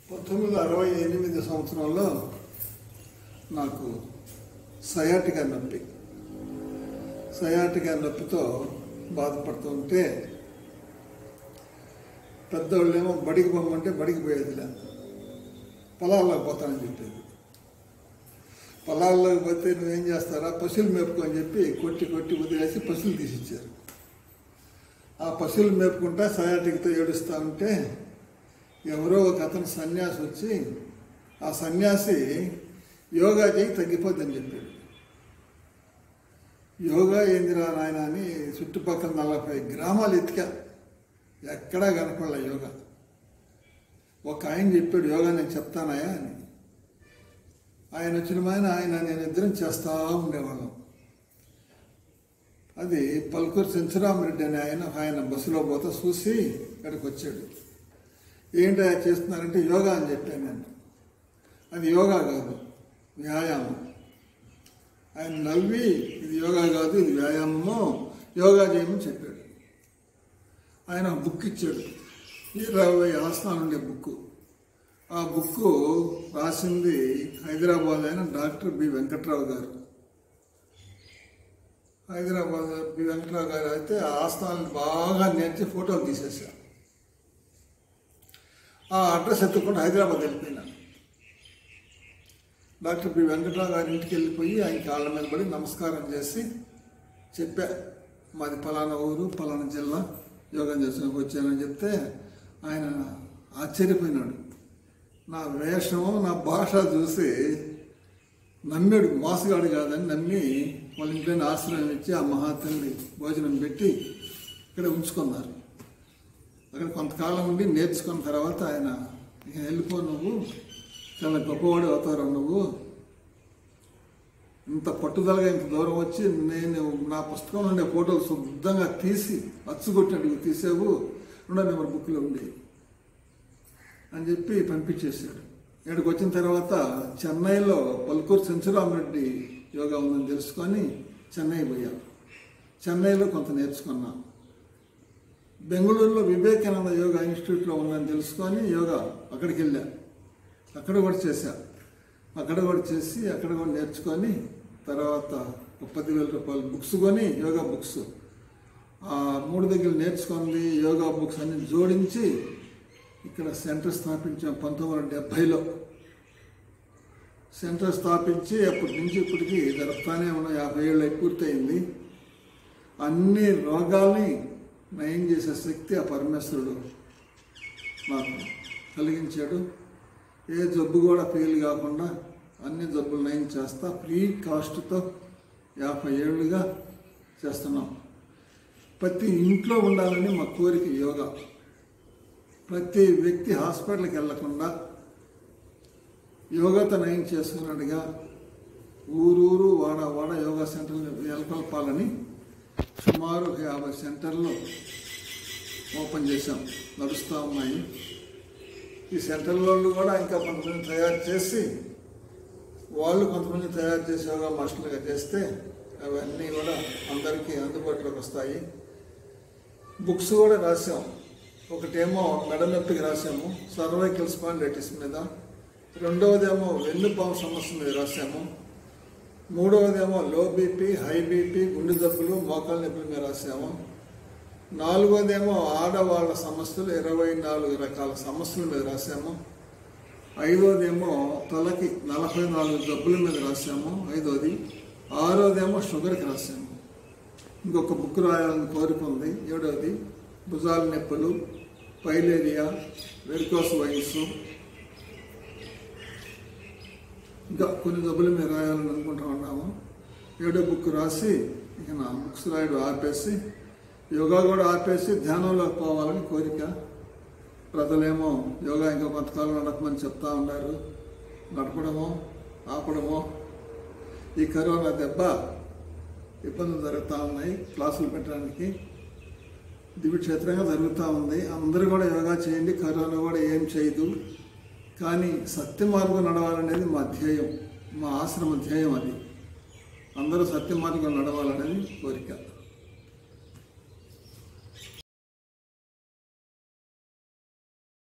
పంతొమ్మిది వందల అరవై ఎనిమిది సంవత్సరంలో నాకు సయాటికా నొప్పి సయాటికా నొప్పితో బాధపడుతూ ఉంటే పెద్దోళ్ళేమో బడికి పొమ్మంటే బడికి పోయేదిలే పొలాల్లోకి పోతానని చెప్పేది పొలాల్లోకి పోతే నువ్వేం చేస్తారా పశువులు మేపుకో అని చెప్పి కొట్టి కొట్టి వదిలేసి పశువులు తీసిచ్చారు ఆ పశువులు మేపుకుంటా సయాటికతో ఏడుస్తూ ఉంటే ఎవరో ఒక అతను సన్యాసి వచ్చి ఆ సన్యాసి యోగా చేయి తగ్గిపోద్దని చెప్పాడు యోగా ఏందిరా నాయన అని చుట్టుపక్కల నలభై గ్రామాలు ఎతికా ఎక్కడా కనపడలే యోగా ఒక ఆయన చెప్పాడు యోగా నేను చెప్తానయా అని ఆయన వచ్చిన ఆయన ఆయన నేను ఇద్దరం చేస్తా ఉండేవాళ్ళం అది పలుకూరు సెంచురామరెడ్డి అనే ఆయన ఆయన బస్సులో పోతా చూసి ఇక్కడికి వచ్చాడు ఏంటి ఆయన చేస్తున్నారంటే యోగా అని చెప్పాను నేను అది యోగా కాదు వ్యాయామం ఆయన నవ్వి ఇది యోగా కాదు ఇది వ్యాయామము యోగా చేయమని చెప్పాడు ఆయన బుక్ ఇచ్చాడు ఇరవై ఆసనాలు ఉండే బుక్ ఆ బుక్ రాసింది హైదరాబాద్ అయిన డాక్టర్ బి వెంకట్రావు గారు హైదరాబాద్ బి వెంకట్రావు గారు అయితే ఆ ఆసనాలను బాగా నేర్చి ఫోటోలు తీసేసారు ఆ అడ్రస్ ఎత్తుకుంటూ హైదరాబాద్ వెళ్ళిపోయినా డాక్టర్ బి వెంకట్రావు గారి ఇంటికి వెళ్ళిపోయి ఆయన కాళ్ళ మీద పడి నమస్కారం చేసి చెప్పా మాది పలానా ఊరు పలానా జిల్లా యోగం చేసుకుని వచ్చానని చెప్తే ఆయన ఆశ్చర్యపోయినాడు నా వేషము నా భాష చూసి నమ్మాడు మోసగాడు కాదని నమ్మి వాళ్ళ ఇంట్లోనే ఆశ్రయం ఇచ్చి ఆ మహాతల్లి భోజనం పెట్టి ఇక్కడ ఉంచుకున్నారు అక్కడ కొంతకాలం ఉండి నేర్చుకున్న తర్వాత ఆయన ఇక వెళ్ళిపో నువ్వు చాలా గొప్పవాడు అవుతారు నువ్వు ఇంత పట్టుదలగా ఇంత దూరం వచ్చి నేను నా పుస్తకంలో ఉండే ఫోటోలు శుద్ధంగా తీసి అచ్చుకొట్టినట్టుగా తీసావు రెండో నెంబర్ బుక్లో ఉంది అని చెప్పి పంపించేశాడు ఇక్కడికి వచ్చిన తర్వాత చెన్నైలో పలుకూరు సెంచురామరెడ్డి యోగా ఉందని తెలుసుకొని చెన్నై పోయాం చెన్నైలో కొంత నేర్చుకున్నా బెంగళూరులో వివేకానంద యోగా ఇన్స్టిట్యూట్లో ఉందని తెలుసుకొని యోగా అక్కడికి వెళ్ళా అక్కడ కూడా చేశా అక్కడ కూడా చేసి అక్కడ కూడా నేర్చుకొని తర్వాత ఒక పదివేల రూపాయలు బుక్స్ కొని యోగా బుక్స్ ఆ మూడు దగ్గర నేర్చుకుంది యోగా బుక్స్ అన్ని జోడించి ఇక్కడ సెంటర్ స్థాపించాం పంతొమ్మిది వందల డెబ్భైలో సెంటర్ స్థాపించి అప్పటి నుంచి ఇప్పటికి జరుపుతానే ఉన్న యాభై ఏళ్ళు పూర్తయింది అన్ని రోగాల్ని నయం చేసే శక్తి ఆ పరమేశ్వరుడు నాకు కలిగించాడు ఏ జబ్బు కూడా ఫెయిల్ కాకుండా అన్ని జబ్బులు నయం చేస్తా ఫ్రీ కాస్ట్తో యాభై ఏళ్ళుగా చేస్తున్నాం ప్రతి ఇంట్లో ఉండాలని మా కోరిక యోగా ప్రతి వ్యక్తి హాస్పిటల్కి వెళ్లకుండా యోగాతో నయం చేసుకున్నట్టుగా ఊరూరు వాడ వాడ యోగా సెంటర్లు నెలకొల్పాలని సుమారు ఒక యాభై సెంటర్లు ఓపెన్ చేశాం నడుస్తూ ఉన్నాయి ఈ సెంటర్లో కూడా ఇంకా కొంతమంది తయారు చేసి వాళ్ళు కొంతమంది తయారు చేసి యోగా మాస్టర్లుగా చేస్తే అవన్నీ కూడా అందరికీ అందుబాటులోకి వస్తాయి బుక్స్ కూడా రాసాం ఒకటేమో మెడ నొప్పికి రాసాము సర్వైకల్ స్పాండైటిస్ మీద రెండవదేమో వెన్నుపాము సమస్య మీద రాసాము మూడవదేమో లో బీపీ హై బీపీ గుండె జబ్బులు మోకాళ్ళ నొప్పుల మీద రాసాము నాలుగోదేమో ఆడవాళ్ళ సమస్యలు ఇరవై నాలుగు రకాల సమస్యల మీద రాసాము ఐదోదేమో తలకి నలభై నాలుగు జబ్బుల మీద రాసాము ఐదోది ఆరోదేమో షుగర్కి రాసాము ఇంకొక బుక్ రాయాలని కోరిక ఉంది ఏడవది భుజాల నొప్పులు పైలేరియా వెరికోస్ వయస్సు ఇంకా కొన్ని జబ్బులు మేము రాయాలని అనుకుంటా ఉన్నాము ఏడో బుక్ రాసి ఇక నా బుక్స్ రాయడం ఆపేసి యోగా కూడా ఆపేసి ధ్యానంలోకి పోవాలని కోరిక ప్రజలేమో యోగా ఇంకా కొంతకాలం నడపమని చెప్తా ఉన్నారు నడపడమో ఆపడమో ఈ కరోనా దెబ్బ ఇబ్బందులు జరుగుతూ ఉన్నాయి క్లాసులు పెట్టడానికి దివ్యక్షేత్రంగా జరుగుతూ ఉంది అందరూ కూడా యోగా చేయండి కరోనా కూడా ఏం చేయదు కానీ సత్య మార్గం నడవాలనేది మా ధ్యేయం మా ఆశ్రమ ధ్యేయం అది అందరూ సత్య మార్గం నడవాలనేది కోరిక